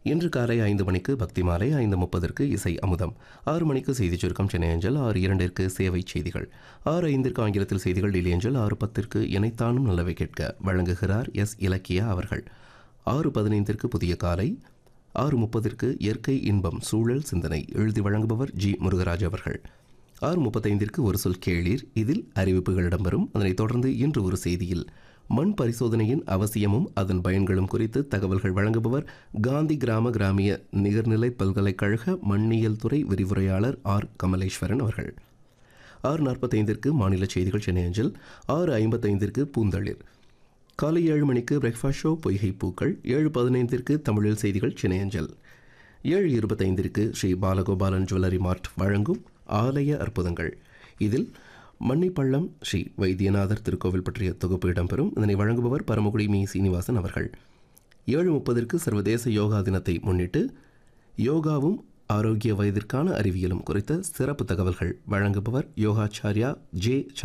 இன்று காலை ஐந்து மணிக்கு பக்தி மாலை ஐந்து முப்பதற்கு இசை அமுதம் ஆறு மணிக்கு செய்திச் சுருக்கம் சென்னை அஞ்சல் ஆறு இரண்டிற்கு சேவை செய்திகள் ஆறு ஐந்திற்கு ஆங்கிலத்தில் செய்திகள் டெல்லி அஞ்சல் ஆறு பத்திற்கு இணைத்தானும் நல்லவை கேட்க வழங்குகிறார் எஸ் இலக்கியா அவர்கள் ஆறு பதினைந்திற்கு புதிய காலை ஆறு முப்பதிற்கு இயற்கை இன்பம் சூழல் சிந்தனை எழுதி வழங்குபவர் ஜி முருகராஜ் அவர்கள் ஆறு முப்பத்தைந்திற்கு ஒரு சொல் கேளீர் இதில் அறிவிப்புகள் இடம்பெறும் அதனைத் தொடர்ந்து இன்று ஒரு செய்தியில் மண் பரிசோதனையின் அவசியமும் அதன் பயன்களும் குறித்து தகவல்கள் வழங்குபவர் காந்தி கிராம கிராமிய நிகர்நிலை பல்கலைக்கழக மண்ணியல் துறை விரிவுரையாளர் ஆர் கமலேஸ்வரன் அவர்கள் ஆறு நாற்பத்தைந்திற்கு மாநில செய்திகள் சென்னை அஞ்சல் ஆறு ஐம்பத்தைந்திற்கு பூந்தளிர் காலை ஏழு மணிக்கு பிரேக்ஃபாஸ்ட் ஷோ பொய்கை பூக்கள் ஏழு பதினைந்திற்கு தமிழில் செய்திகள் சென்னை அஞ்சல் ஏழு இருபத்தைந்திற்கு ஸ்ரீ பாலகோபாலன் ஜுவல்லரி மார்ட் வழங்கும் ஆலய அற்புதங்கள் இதில் மன்னிப்பள்ளம் ஸ்ரீ வைத்தியநாதர் திருக்கோவில் பற்றிய தொகுப்பு இடம்பெறும் இதனை வழங்குபவர் பரமக்குடி மீ சீனிவாசன் அவர்கள் ஏழு முப்பதற்கு சர்வதேச யோகா தினத்தை முன்னிட்டு யோகாவும் ஆரோக்கிய வயதிற்கான அறிவியலும் குறித்த சிறப்பு தகவல்கள் வழங்குபவர் யோகாச்சாரியா ஜே